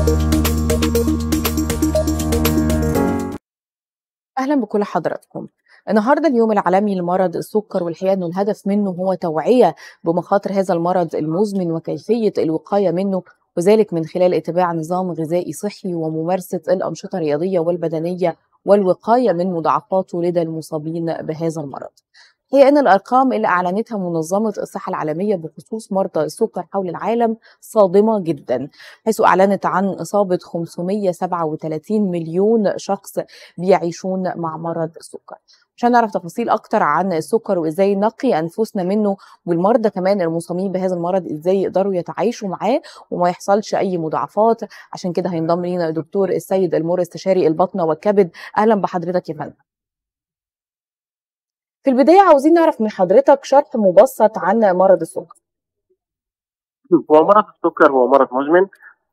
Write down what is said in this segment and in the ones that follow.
أهلا بكل حضراتكم النهارده اليوم العالمي لمرض السكر والحقيقه انه الهدف منه هو توعيه بمخاطر هذا المرض المزمن وكيفيه الوقايه منه وذلك من خلال اتباع نظام غذائي صحي وممارسه الانشطه الرياضيه والبدنيه والوقايه من مضاعفاته لدى المصابين بهذا المرض. هي ان الارقام اللي اعلنتها منظمه الصحه العالميه بخصوص مرضى السكر حول العالم صادمه جدا حيث اعلنت عن اصابه 537 مليون شخص بيعيشون مع مرض السكر. عشان نعرف تفاصيل اكتر عن السكر وازاي نقي انفسنا منه والمرضى كمان المصابين بهذا المرض ازاي يقدروا يتعايشوا معاه وما يحصلش اي مضاعفات عشان كده هينضم لينا الدكتور السيد المر استشاري البطنه والكبد اهلا بحضرتك يا فندم في البدايه عاوزين نعرف من حضرتك شرح مبسط عن مرض السكر هو مرض السكر هو مرض مزمن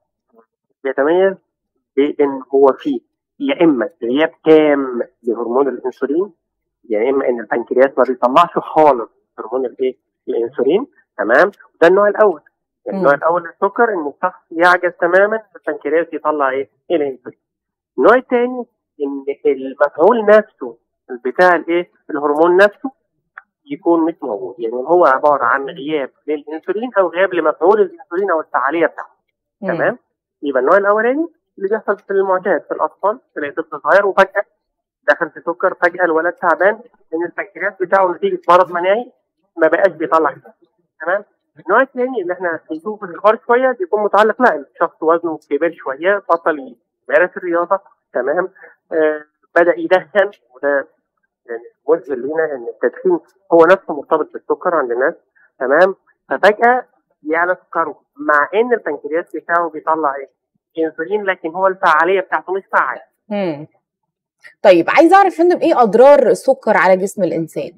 يتميز بان هو فيه يا اما غياب تام لهرمون الانسولين يا اما ان البنكرياس ما بيطلعش خالص هرمون الايه؟ الانسولين تمام ده النوع الاول يعني النوع الاول للسكر ان الشخص يعجز تماما البنكرياس يطلع ايه؟ الانسولين النوع الثاني ان المفعول نفسه بتاع الايه؟ الهرمون نفسه يكون مش موجود يعني هو عباره عن غياب للانسولين او غياب لمفعول الانسولين او الفعاليه بتاعته تمام؟ يبقى النوع الاولاني اللي بيحصل في المعتاد في الاطفال تلاقي طفل صغير وفجاه دخل في سكر فجاه الولد تعبان لان البنكرياس بتاعه نتيجه مرض مناعي ما بقاش بيطلع تمام النوع الثاني اللي احنا بنشوفه في الكبار شويه بيكون متعلق لا الشخص وزنه كبر شويه بطل يمارس الرياضه تمام آه بدا يدخن وده يعني مذهل لينا ان التدخين هو نفسه مرتبط بالسكر عند الناس تمام ففجاه يعلى سكره مع ان البنكرياس بتاعه بيطلع ايه؟ انسولين لكن هو الفعاليه بتاعته مش فعاله. امم طيب عايز اعرف فندم ايه اضرار السكر على جسم الانسان؟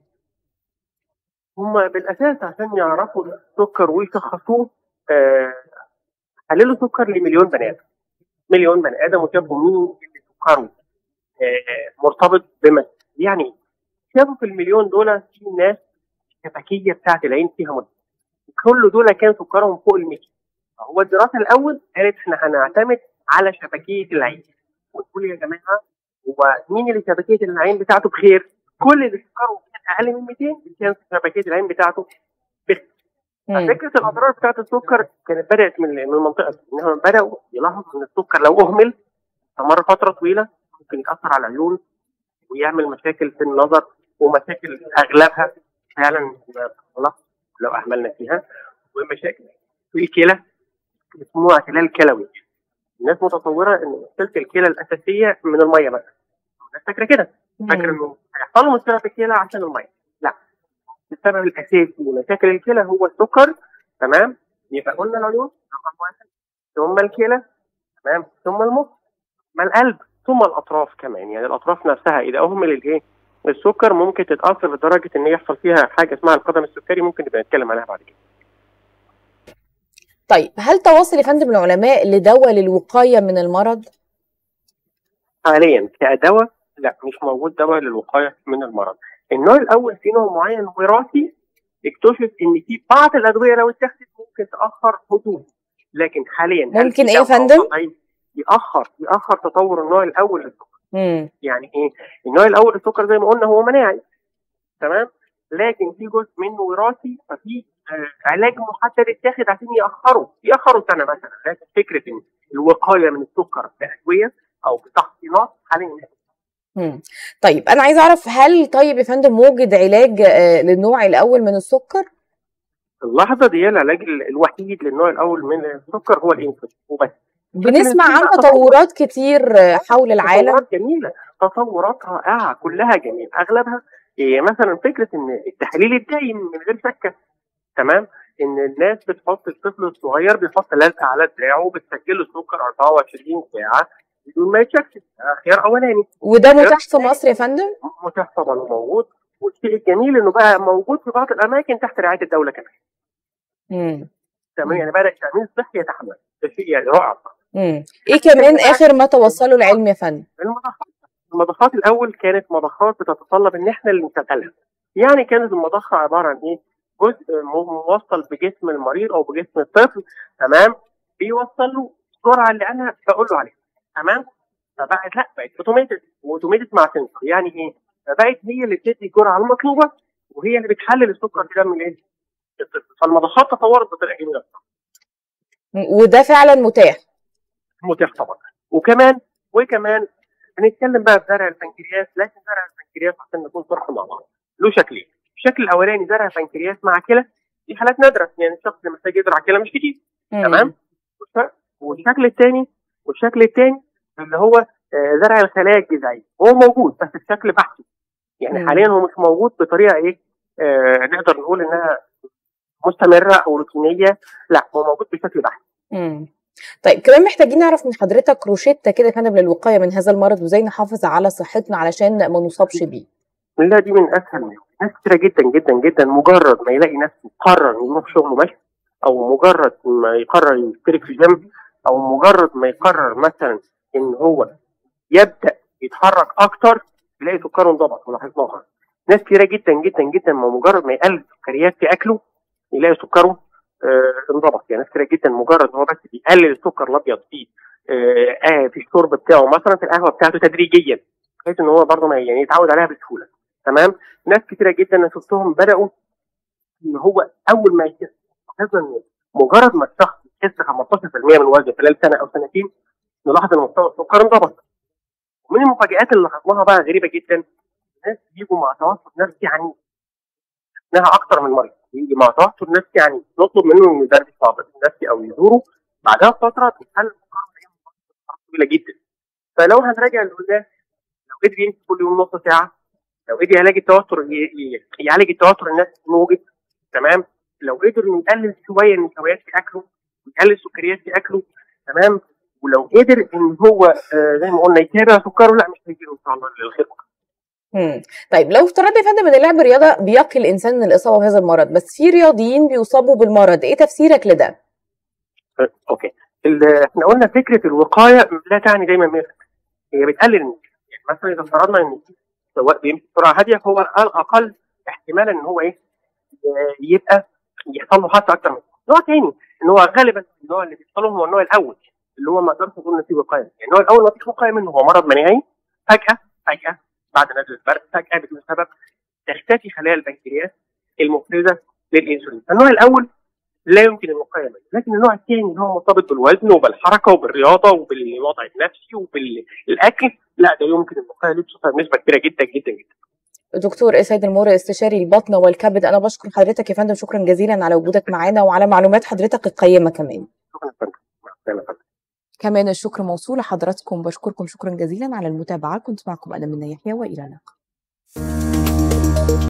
هم بالاساس عشان يعرفوا السكر ويشخصوه آه حللوا سكر لمليون بني ادم. مليون بني ادم وشافوا مين اللي سكره آه مرتبط بما يعني شافوا في المليون دول في ناس الشبكيه بتاعت العين فيها مدة. كل دول كان سكرهم فوق ال 100 هو الدراسه الاول قالت احنا هنعتمد على شبكيه العين ونقول يا جماعه هو مين اللي شبكيه العين بتاعته بخير؟ كل اللي سكره اقل من 200 كان شبكيه العين بتاعته بخير. ففكره الاضرار بتاعت السكر كانت بدات من من المنطقه انهم بداوا يلاحظوا ان السكر لو اهمل استمر فتره طويله ممكن ياثر على العيون ويعمل مشاكل في النظر ومشاكل اغلبها فعلا لو اهملنا فيها ومشاكل في الكلى اسمه اعتلال كلوي الناس متصوره ان مشكله الكلى الاساسيه من الميه بس الناس فاكره كده فاكره انه هيحصل له مشكله في الكلى عشان الميه لا السبب الاساسي لمشاكل الكلى هو السكر تمام يبقى قلنا العيون رقم واحد ثم الكلى تمام ثم المخ ثم القلب ثم الاطراف كمان يعني الاطراف نفسها اذا اهمل الايه السكر ممكن تتاثر لدرجه ان يحصل فيها حاجه اسمها القدم السكري ممكن نبقى نتكلم عليها بعد كده طيب هل تواصل يا فندم العلماء لدواء للوقايه من المرض؟ حاليا كدواء لا مش موجود دواء للوقايه من المرض. النوع الاول في نوع معين وراثي اكتشف ان في بعض الادويه لو اتخذت ممكن تاخر حدوث لكن حاليا ممكن ايه يا فندم؟ ياخر ياخر تطور النوع الاول للسكر. امم يعني ايه؟ النوع الاول للسكر زي ما قلنا هو مناعي تمام؟ لكن في جزء منه وراثي ففي علاج محدد اتاخد عشان ياخروا ياخروا سنه مثلا لكن فكره ان الوقايه من السكر بادويه او بتحصينات حاليا مم. طيب انا عايز اعرف هل طيب يا فندم وجد علاج للنوع الاول من السكر؟ اللحظه دي العلاج الوحيد للنوع الاول من السكر هو الانسولين وبس بنسمع عن تطورات كتير حول العالم تطورات جميله تطورات رائعه كلها جميله اغلبها إيه مثلا فكره ان التحليل الدايم من غير شكه تمام ان الناس بتحط الطفل الصغير بيحط لزقه على دراعه بتسجل له السكر 24 ساعه بدون ما يتشكل خيار اولاني وده متاح في مصر يا فندم؟ متاح طبعا وموجود والشيء الجميل انه بقى موجود في بعض الاماكن تحت رعايه الدوله كمان. امم تمام يعني بدا التامين الصحي يتحمل ده شيء يعني رائع. امم ايه كمان اخر ما توصلوا العلم يا فندم؟ المضخات المضخات الاول كانت مضخات بتتطلب ان احنا اللي نشغلها. يعني كانت المضخه عباره عن ايه؟ جزء موصل بجسم المريض او بجسم الطفل تمام بيوصل له الجرعه اللي انا بقول له عليها تمام فبقت لا بقت اوتوميتد واوتوميتد مع سنسور يعني ايه؟ فبقت هي اللي بتدي الجرعه المطلوبه وهي اللي بتحلل السكر في دم الايه؟ الطفل فالمضخات تطورت بطريقه جميله وده فعلا متاح متاح طبعا وكمان وكمان هنتكلم بقى في زرع البنكرياس لكن زرع البنكرياس عشان نكون صراحه مع بعض له شكلين الشكل الاولاني زرع بنكرياس مع كلى دي حالات نادره يعني الشخص اللي محتاج يزرع كلى مش كتير تمام والشكل الثاني والشكل الثاني اللي هو آه، زرع الخلايا الجذعيه هو موجود بس الشكل بحثي يعني مم. حاليا هو مش موجود بطريقه ايه آه نقدر نقول انها مستمره او روتينيه لا هو موجود بشكل بحثي مم. طيب كمان محتاجين نعرف من حضرتك روشتة كده يا فندم للوقاية من هذا المرض وازاي نحافظ على صحتنا علشان ما نصابش بيه لا دي من اسهل ناس كتيره جدا جدا جدا مجرد ما يلاقي نفسه قرر يروح شغله ماشي او مجرد ما يقرر يشترك في جيم او مجرد ما يقرر مثلا ان هو يبدا يتحرك اكتر يلاقي سكره انضبط ولاحظناها ناس كتيره جدا جدا جدا ما مجرد ما يقلل سكريات في اكله يلاقي سكره آه انضبط يعني ناس كتيره جدا مجرد ان هو بس بيقلل السكر الابيض في آه آه في الشرب بتاعه مثلا في القهوه بتاعته تدريجيا بحيث ان هو برضه ما يعني يتعود عليها بسهوله تمام ناس كتيره جدا انا شفتهم بداوا ان هو اول ما يحس لاحظنا ان مجرد ما الشخص يحس 15% من وزنه خلال سنه او سنتين نلاحظ ان مستوى السكر انضبط ومن المفاجآت اللي لاحظناها بقى غريبه جدا ناس بيجوا مع توتر نفسي عنيف انها اكتر من مريض يجي مع توتر نفسي عنيف نطلب منه انه يدرس طبيب نفسي او يزوره بعدها بفتره تتحل السكر طويله جدا فلو هنراجع اللي قلناه لو قدر يمشي كل يوم نص ساعه لو قدر يعالج التوتر ي- ي- يعالج التوتر الناس موجود تمام لو قدر يقلل شويه النشويات في اكله ويقلل السكريات في اكله تمام ولو قدر ان هو آه زي ما قلنا يتابع سكره لا مش هيجي له ان شاء الله للخير مم. طيب لو افترضنا يا فندم ان لعب الرياضة بيقي الانسان من الاصابة بهذا المرض بس في رياضيين بيصابوا بالمرض ايه تفسيرك لده؟ آه، اوكي ال- احنا قلنا فكره الوقايه لا تعني دايما 100% هي بتقلل المشكله يعني مثلا اذا افترضنا ان سواء بيمشي بسرعه هاديه فهو الاقل احتمالا ان هو ايه آه، يبقى يحصل له حادثه اكتر من نوع تاني ان هو غالبا النوع اللي بيحصل له هو النوع الاول اللي هو ما نقدرش نقول إن فيه وقايه يعني النوع الاول ما فيش وقايه منه هو مرض مناعي فجاه فجاه بعد نزله البرد فجاه بدون سبب تختفي خلايا البنكرياس المفرزه للانسولين النوع الاول لا يمكن الوقايه منه لكن النوع الثاني اللي هو مرتبط بالوزن وبالحركه وبالرياضه وبالوضع النفسي وبالاكل لا ده يمكن الوقايه ليه بصفه بنسبه كبيره جدا جدا جدا دكتور اسعد الموري استشاري البطنة والكبد انا بشكر حضرتك يا فندم شكرا جزيلا على وجودك معانا وعلى معلومات حضرتك القيمة كمان شكرا يا فندم مع السلامه يا فندم. كمان الشكر موصول لحضراتكم بشكركم شكرا جزيلا على المتابعة كنت معكم أنا من يحيى وإلى اللقاء